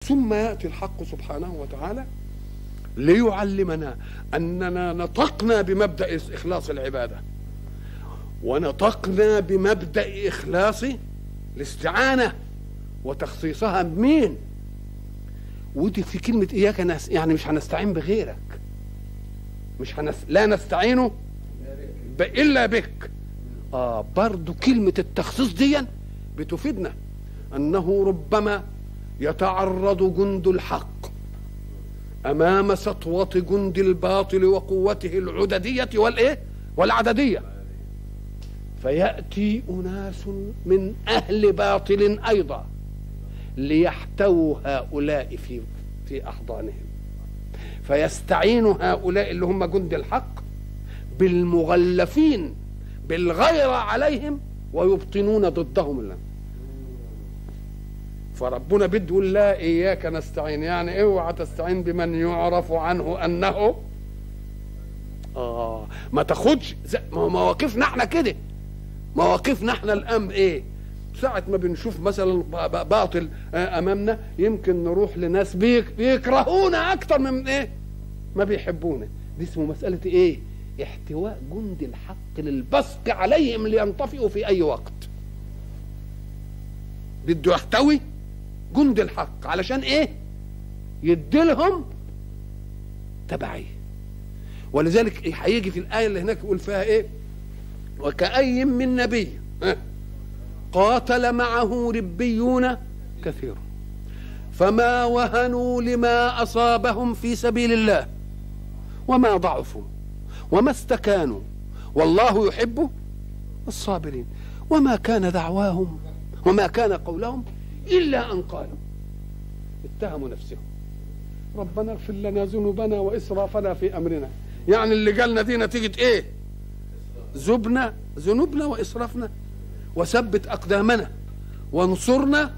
ثم ياتي الحق سبحانه وتعالى ليعلمنا اننا نطقنا بمبدا اخلاص العباده ونطقنا بمبدا اخلاص الاستعانه وتخصيصها بمين ودي في كلمه اياك نس يعني مش هنستعين بغيرك مش هنس لا نستعين ب... الا بك اه برضو كلمه التخصيص دي بتفيدنا انه ربما يتعرض جند الحق امام سطوه جند الباطل وقوته العدديه والايه والعدديه فياتي اناس من اهل باطل ايضا ليحتووا هؤلاء في في احضانهم فيستعين هؤلاء اللي هم جند الحق بالمغلفين بالغيرة عليهم ويبطنون ضدهم الله فربنا بده يقول لا اياك نستعين يعني اوعى تستعين بمن يعرف عنه انه اه ما تاخدش مواقفنا احنا كده مواقفنا احنا الان ايه ساعة ما بنشوف مثلا باطل امامنا يمكن نروح لناس بيك بيكرهونا اكتر من ايه ما بيحبونا دي اسمه مسألة ايه احتواء جند الحق للبصق عليهم لينطفئوا في اي وقت بده يحتوي جند الحق علشان ايه يديلهم تبعيه ولذلك هيجي في الايه اللي هناك يقول فيها ايه وكأي من نبي قاتل معه ربيون كثير فما وهنوا لما اصابهم في سبيل الله وما ضعفوا وما استكانوا والله يحب الصابرين وما كان دعواهم وما كان قولهم الا ان قالوا اتهموا نفسهم ربنا اغفر لنا ذنوبنا واسرافنا في امرنا يعني اللي جالنا دي نتيجه ايه ذبنا ذنوبنا واسرافنا وثبت اقدامنا وانصرنا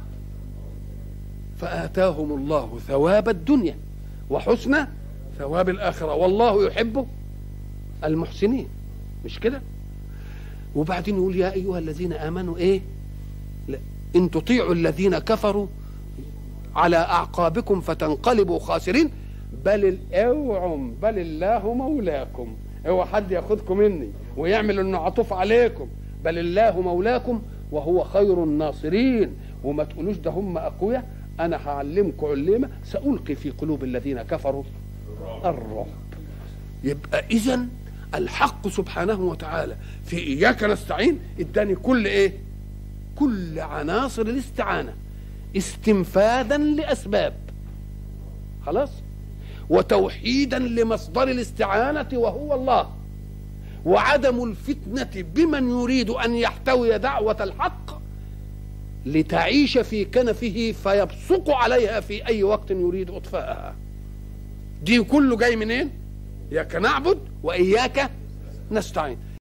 فاتاهم الله ثواب الدنيا وحسن ثواب الاخره والله يحب المحسنين مش كده وبعدين يقول يا ايها الذين امنوا ايه لا ان تطيعوا الذين كفروا على اعقابكم فتنقلبوا خاسرين بل اوعوا بل الله مولاكم اوعى حد ياخذكم مني ويعمل انه عطوف عليكم بل الله مولاكم وهو خير الناصرين وما تقولوش ده هم اقوياء انا هعلمكم علمه سالقي في قلوب الذين كفروا الرعب يبقى اذا الحق سبحانه وتعالى في اياك نستعين اداني كل ايه كل عناصر الاستعانه استنفاذا لاسباب خلاص وتوحيدا لمصدر الاستعانه وهو الله وعدم الفتنه بمن يريد ان يحتوي دعوه الحق لتعيش في كنفه فيبصق عليها في اي وقت يريد اطفاءها دي كله جاي منين اياك نعبد واياك نستعين